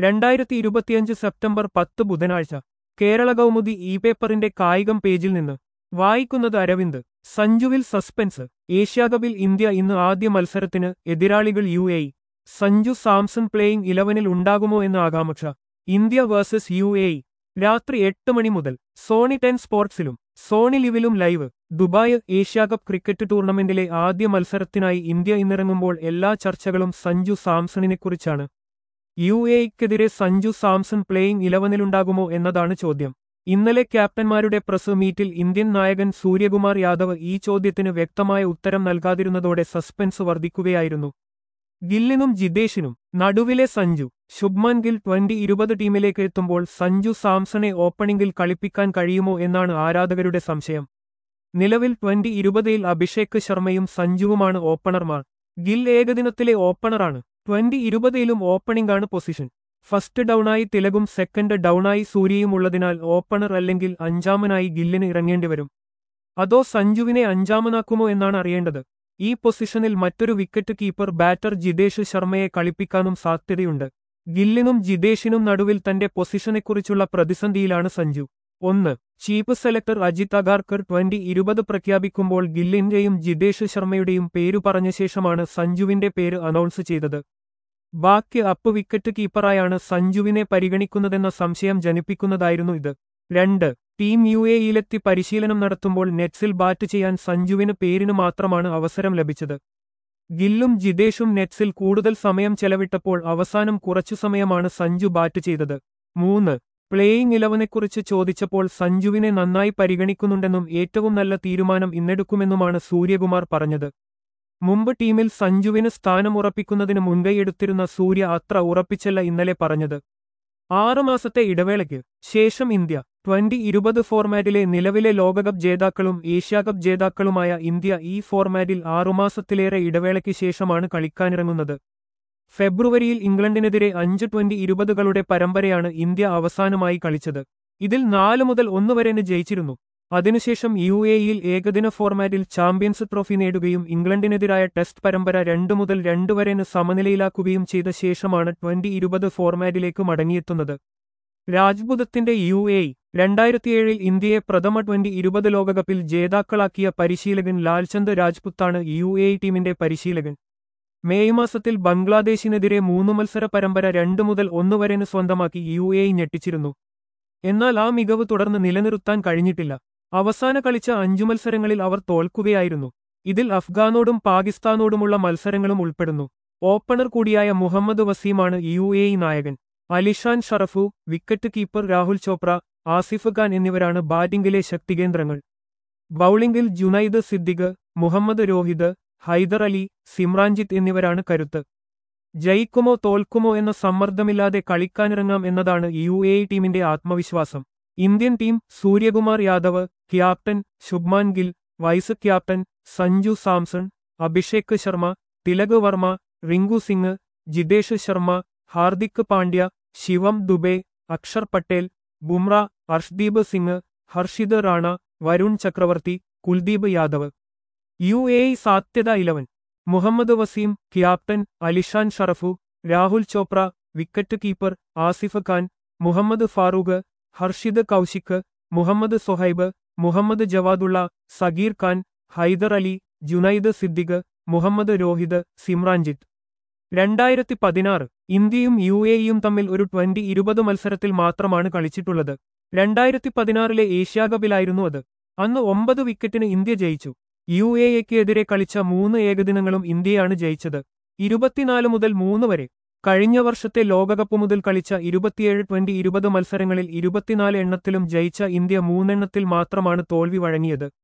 രണ്ടായിരത്തി ഇരുപത്തിയഞ്ച് സെപ്റ്റംബർ പത്ത് ബുധനാഴ്ച കേരള കൗമുദി ഇ പേപ്പറിന്റെ കായികം പേജിൽ നിന്ന് വായിക്കുന്നത് അരവിന്ദ് സഞ്ജുവിൽ സസ്പെൻസ് ഏഷ്യാകപ്പിൽ ഇന്ത്യ ഇന്ന് ആദ്യ മത്സരത്തിന് എതിരാളികൾ U A Sanju Samson playing ഇലവനിൽ ഉണ്ടാകുമോ എന്ന ആകാംക്ഷ ഇന്ത്യ വേഴ്സസ് യു എ രാത്രി എട്ട് മണി മുതൽ സോണി ടെൻ സ്പോർട്സിലും സോണി ലിവിലും ലൈവ് ദുബായ് ഏഷ്യാകപ്പ് ക്രിക്കറ്റ് ടൂർണമെന്റിലെ ആദ്യ മത്സരത്തിനായി ഇന്ത്യ ഇന്നിറങ്ങുമ്പോൾ എല്ലാ ചർച്ചകളും സഞ്ജു സാംസണിനെക്കുറിച്ചാണ് യു എക്കെതിരെ സഞ്ജു സാംസൺ പ്ലേയിംഗ് ഇലവനിലുണ്ടാകുമോ എന്നതാണ് ചോദ്യം ഇന്നലെ ക്യാപ്റ്റന്മാരുടെ പ്രസ് മീറ്റിൽ ഇന്ത്യൻ നായകൻ സൂര്യകുമാർ യാദവ് ഈ ചോദ്യത്തിന് വ്യക്തമായ ഉത്തരം നൽകാതിരുന്നതോടെ സസ്പെൻസ് വർദ്ധിക്കുകയായിരുന്നു ഗില്ലിനും ജിതേഷിനും നടുവിലെ സഞ്ജു ശുഭ്മാൻ ഗിൽ ട്വന്റി ഇരുപത് ടീമിലേക്ക് എത്തുമ്പോൾ സഞ്ജു സാംസണെ ഓപ്പണിംഗിൽ കളിപ്പിക്കാൻ കഴിയുമോ എന്നാണ് ആരാധകരുടെ സംശയം നിലവിൽ ട്വന്റി ഇരുപതിൽ അഭിഷേക് ശർമ്മയും സഞ്ജുവുമാണ് ഓപ്പണർമാർ ഗിൽ ഏകദിനത്തിലെ ഓപ്പണറാണ് ട്വന്റി ഇരുപതിലും ഓപ്പണിംഗാണ് പൊസിഷൻ ഫസ്റ്റ് ഡൗണായി തിലകും സെക്കൻഡ് ഡൗണായി സൂര്യയും ഉള്ളതിനാൽ ഓപ്പണർ അല്ലെങ്കിൽ അഞ്ചാമനായി ഗില്ലിന് ഇറങ്ങേണ്ടിവരും അതോ സഞ്ജുവിനെ അഞ്ചാമനാക്കുമോ എന്നാണ് അറിയേണ്ടത് ഈ പൊസിഷനിൽ മറ്റൊരു വിക്കറ്റ് കീപ്പർ ബാറ്റർ ജിതേഷ് ശർമ്മയെ കളിപ്പിക്കാനും സാധ്യതയുണ്ട് ഗില്ലിനും ജിതേഷിനും നടുവിൽ തന്റെ പൊസിഷനെക്കുറിച്ചുള്ള പ്രതിസന്ധിയിലാണ് സഞ്ജു ഒന്ന് chief selector Ajit Agarkar twenty ഇരുപത് പ്രഖ്യാപിക്കുമ്പോൾ ഗില്ലിന്റെയും ജിതേഷ് ശർമ്മയുടെയും പേരു പറഞ്ഞ ശേഷമാണ് സഞ്ജുവിന്റെ പേര് അനൗൺസ് ചെയ്തത് ബാക്കി അപ്പ് വിക്കറ്റ് കീപ്പറായാണ് സഞ്ജുവിനെ പരിഗണിക്കുന്നതെന്ന സംശയം ജനിപ്പിക്കുന്നതായിരുന്നു ഇത് രണ്ട് ടീം യു എയിലെത്തി പരിശീലനം നടത്തുമ്പോൾ നെറ്റ്സിൽ ബാറ്റ് ചെയ്യാൻ സഞ്ജുവിന് പേരിനു മാത്രമാണ് അവസരം ലഭിച്ചത് ഗില്ലും ജിതേഷും നെറ്റ്സിൽ കൂടുതൽ സമയം ചെലവിട്ടപ്പോൾ അവസാനം കുറച്ചു സമയമാണ് സഞ്ജു ബാറ്റ് ചെയ്തത് മൂന്ന് പ്ലേയിംഗ് ഇലവനെക്കുറിച്ച് ചോദിച്ചപ്പോൾ സഞ്ജുവിനെ നന്നായി പരിഗണിക്കുന്നുണ്ടെന്നും ഏറ്റവും നല്ല തീരുമാനം ഇന്നെടുക്കുമെന്നുമാണ് സൂര്യകുമാർ പറഞ്ഞത് മുമ്പ് ടീമിൽ സഞ്ജുവിന് സ്ഥാനം ഉറപ്പിക്കുന്നതിന് മുൻകൈയെടുത്തിരുന്ന സൂര്യ അത്ര ഉറപ്പിച്ചല്ല ഇന്നലെ പറഞ്ഞത് ആറുമാസത്തെ ഇടവേളയ്ക്ക് ശേഷം ഇന്ത്യ ട്വന്റി ഇരുപത് ഫോർമാറ്റിലെ നിലവിലെ ലോകകപ്പ് ജേതാക്കളും ഏഷ്യാകപ്പ് ജേതാക്കളുമായ ഇന്ത്യ ഈ ഫോർമാറ്റിൽ ആറുമാസത്തിലേറെ ഇടവേളയ്ക്ക് ശേഷമാണ് കളിക്കാനിറങ്ങുന്നത് ഫെബ്രുവരിയിൽ ഇംഗ്ലണ്ടിനെതിരെ അഞ്ച് ട്വന്റി ഇരുപതുകളുടെ പരമ്പരയാണ് ഇന്ത്യ അവസാനമായി കളിച്ചത് ഇതിൽ നാല് മുതൽ ഒന്ന് വരെന് ജയിച്ചിരുന്നു അതിനുശേഷം യു എയിൽ ഏകദിന ഫോർമാറ്റിൽ ചാമ്പ്യൻസ് ട്രോഫി നേടുകയും ഇംഗ്ലണ്ടിനെതിരായ ടെസ്റ്റ് പരമ്പര രണ്ടു മുതൽ രണ്ടു വരെന് സമനിലയിലാക്കുകയും ചെയ്ത ശേഷമാണ് ട്വന്റി ഇരുപത് ഫോർമാറ്റിലേക്ക് മടങ്ങിയെത്തുന്നത് രാജ്പുതത്തിന്റെ യു എ രണ്ടായിരത്തിയേഴിൽ ഇന്ത്യയെ പ്രഥമ ട്വന്റി ഇരുപത് ലോകകപ്പിൽ ജേതാക്കളാക്കിയ പരിശീലകൻ ലാൽചന്ദ് രാജ്പുത്താണ് യു എ ടീമിന്റെ പരിശീലകൻ മേയ് മാസത്തിൽ ബംഗ്ലാദേശിനെതിരെ മൂന്നു മത്സര പരമ്പര രണ്ടു മുതൽ ഒന്ന് വരെന് സ്വന്തമാക്കി യു എ ഞെട്ടിച്ചിരുന്നു എന്നാൽ ആ മികവ് തുടർന്ന് നിലനിർത്താൻ കഴിഞ്ഞിട്ടില്ല അവസാന കളിച്ച അഞ്ചു മത്സരങ്ങളിൽ അവർ തോൽക്കുകയായിരുന്നു ഇതിൽ അഫ്ഗാനോടും പാകിസ്ഥാനോടുമുള്ള മത്സരങ്ങളും ഉൾപ്പെടുന്നു ഓപ്പണർ കൂടിയായ മുഹമ്മദ് വസീമാണ് യു എ നായകൻ അലിഷാൻ ഷറഫു വിക്കറ്റ് കീപ്പർ രാഹുൽ ചോപ്ര ആസിഫ് ഖാൻ എന്നിവരാണ് ബാറ്റിംഗിലെ ശക്തികേന്ദ്രങ്ങൾ ബൌളിംഗിൽ ജുനൈദ് സിദ്ദിഖ് മുഹമ്മദ് രോഹിത് ഹൈദർ അലി സിമ്രാൻജിത്ത് എന്നിവരാണ് കരുത്ത് ജയിക്കുമോ തോൽക്കുമോ എന്ന സമ്മർദ്ദമില്ലാതെ കളിക്കാനിറങ്ങാം എന്നതാണ് യു എ ടീമിന്റെ ആത്മവിശ്വാസം Indian team Suryakumar Yadav captain Shubman Gill vice captain Sanju Samson Abhishek Sharma Tilak Varma Rinku Singh Jitesh Sharma Hardik Pandya Shivam Dube Axar Patel Bumrah Arshdeep Singh Harshit Rana Varun Chakravarthy Kuldeep Yadav U A സാധ്യത eleven Muhammad Waseem captain Alishan Sharafu Rahul Chopra wicket keeper Asif Khan Muhammad Farooq Harshit Kaushik Muhammad Zohaib Muhammad Jawadullah Sagheer Khan Haider Ali Junaid Siddique Muhammad Rohit സിമ്രാൻജിത്ത് രണ്ടായിരത്തി പതിനാറ് ഇന്ത്യയും യു എയും തമ്മിൽ ഒരു ട്വന്റി ഇരുപത് മത്സരത്തിൽ മാത്രമാണ് കളിച്ചിട്ടുള്ളത് രണ്ടായിരത്തി പതിനാറിലെ ഏഷ്യാകപ്പിലായിരുന്നു അത് അന്ന് ഒമ്പത് വിക്കറ്റിന് ഇന്ത്യ ജയിച്ചു യു എക്ക് എതിരെ കളിച്ച മൂന്ന് ഏകദിനങ്ങളും ഇന്ത്യയാണ് ജയിച്ചത് ഇരുപത്തിനാല് മുതൽ മൂന്ന് വരെ കഴിഞ്ഞ വർഷത്തെ ലോകകപ്പ് മുതൽ കളിച്ച ഇരുപത്തിയേഴ് ട്വന്റി ഇരുപത് മത്സരങ്ങളിൽ ഇരുപത്തിനാല് എണ്ണത്തിലും ജയിച്ച ഇന്ത്യ മൂന്നെണ്ണത്തിൽ മാത്രമാണ് തോൽവി വഴങ്ങിയത്